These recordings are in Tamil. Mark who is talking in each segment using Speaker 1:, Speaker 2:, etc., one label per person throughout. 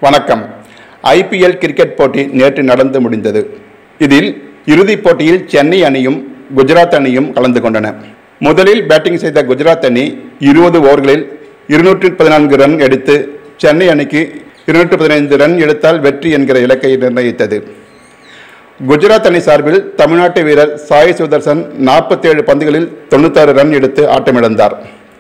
Speaker 1: வணக்கம் ஐபிஎல் கிரிக்கெட் போட்டி நேற்று நடந்து முடிந்தது இதில் இறுதிப் போட்டியில் சென்னை அணியும் குஜராத் அணியும் கலந்து கொண்டன முதலில் பேட்டிங் செய்த குஜராத் அணி இருபது ஓவர்களில் இருநூற்றி பதினான்கு ரன் எடுத்து சென்னை அணிக்கு இருநூற்று பதினைந்து ரன் எடுத்தால் வெற்றி என்கிற இலக்கை நிர்ணயித்தது குஜராத் அணி சார்பில் தமிழ்நாட்டு வீரர் சாய் சுதர்சன் நாற்பத்தேழு பந்துகளில் தொண்ணூத்தாறு ரன் எடுத்து ஆட்டமிழந்தார்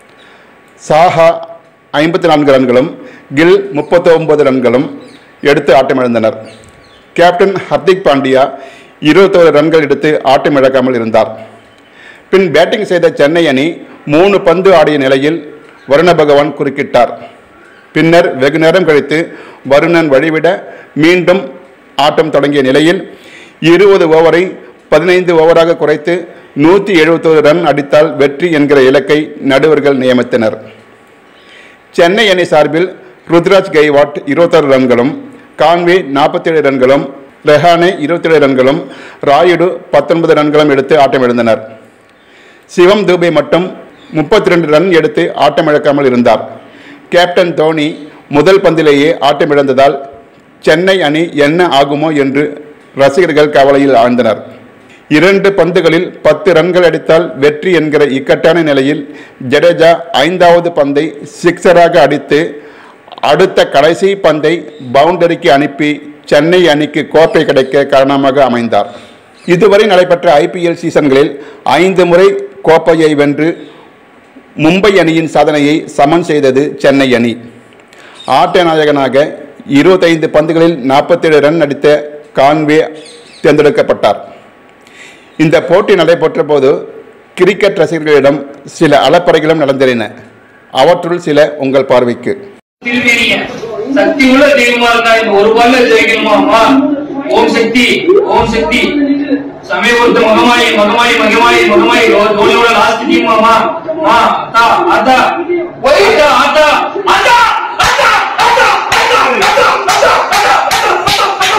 Speaker 1: சாஹா ஐம்பத்தி நான்கு ரன்களும் கில் முப்பத்தி ஒன்பது ரன்களும் எடுத்து ஆட்டமிழந்தனர் கேப்டன் ஹர்திக் பாண்டியா இருபத்தோரு ரன்கள் எடுத்து ஆட்டமிழக்காமல் இருந்தார் பின் பேட்டிங் செய்த சென்னை அணி மூணு பந்து ஆடிய நிலையில் வருண பகவான் குறுக்கிட்டார் பின்னர் வெகு நேரம் கழித்து வருணன் வழிவிட மீண்டும் ஆட்டம் தொடங்கிய நிலையில் இருபது ஓவரை பதினைந்து ஓவராக குறைத்து நூற்றி எழுபத்தோரு ரன் அடித்தால் வெற்றி என்கிற இலக்கை நடுவர்கள் நியமித்தனர் சென்னை அணி சார்பில் ருத்ராஜ் கெய்வாட் இருபத்தாறு ரன்களும் கான்வே நாற்பத்தேழு ரன்களும் ரெஹானே இருபத்தேழு ரன்களும் ராயுடு பத்தொன்பது ரன்களும் எடுத்து ஆட்டமிழந்தனர் சிவம் தூபே மட்டும் முப்பத்தி ரெண்டு ரன் எடுத்து ஆட்டமிழக்காமல் இருந்தார் கேப்டன் தோனி முதல் பந்திலேயே ஆட்டமிழந்ததால் சென்னை அணி என்ன ஆகுமோ என்று ரசிகர்கள் கவலையில் ஆழ்ந்தனர் இரண்டு பந்துகளில் பத்து ரன்கள் அடித்தால் வெற்றி என்கிற இக்கட்டான நிலையில் ஜடேஜா ஐந்தாவது பந்தை சிக்ஸராக அடித்து அடுத்த கடைசி பந்தை பவுண்டரிக்கு அனுப்பி சென்னை அணிக்கு கோப்பை கிடைக்க காரணமாக அமைந்தார் இதுவரை நடைபெற்ற ஐபிஎல் சீசன்களில் ஐந்து முறை கோப்பையை வென்று மும்பை அணியின் சாதனையை சமன் செய்தது சென்னை அணி ஆட்ட நாயகனாக இருபத்தைந்து பந்துகளில் நாற்பத்தேழு ரன் அடித்த கான்வே தேர்ந்தெடுக்கப்பட்டார் இந்த போட்டி நடைபெற்ற போது கிரிக்கெட் ரசிகர்களிடம் சில அலப்பறைகளும் நடந்தேறின அவற்றுள் சில உங்கள் பார்வைக்கு
Speaker 2: திருவேணிய சக்தி உள்ள தெய்வமா இருந்தா இந்த ஒரு பால்ல ஜெயிக்கணுமா அம்மா ஓம் சக்தி ஓம் சக்தி சமயபுரத்து மகமாயி மகமாயி மகமாயி மகமாயி தோ- தோனியோட லாஸ்ட் டீம் அம்மா அம்மா அத்தா அத்தா ஆத்தா ஆத்தா ஆத்தா ஆத்தா ஆத்தா ஆத்தா ஆத்தா ஆத்தா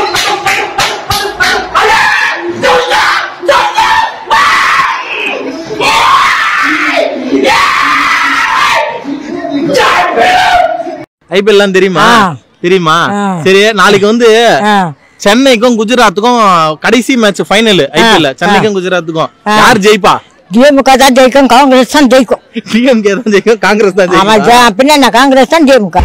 Speaker 3: ஐபிஎல் எல்லாம் தெரியுமா
Speaker 4: ஆ.
Speaker 3: தெரியுமா
Speaker 4: ஆ.
Speaker 3: சரி நாளைக்கு வந்து
Speaker 4: ஆ.
Speaker 3: சென்னைக்கும் குஜராத்துக்கும் கடைசி மேட்ச் ஃபைனல் ஐபிஎல் சென்னைக்கும் குஜராத்துக்கும்
Speaker 4: ஆ.
Speaker 3: யார் ஜெயிப்பா
Speaker 4: திமுக தான் ஜெயிக்கும் காங்கிரஸ் தான் ஜெயிக்கும்
Speaker 3: டிஎம்கே தான் ஜெயிக்கும் காங்கிரஸ் தான்
Speaker 4: ஆமா
Speaker 3: ஜெயிக்கும்
Speaker 4: ஜெ- பின்ன என்ன காங்கிரஸ் தான் திமுக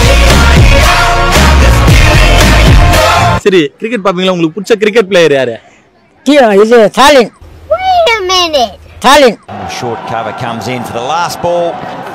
Speaker 3: சரி கிரிக்கெட் பாப்பீங்களா உங்களுக்கு பிடிச்ச கிரிக்கெட் பிளேயர் யாரு
Speaker 4: தி- இது Stalin
Speaker 5: Wait a minute.
Speaker 4: Stalin
Speaker 6: Short cover comes in for the last ball.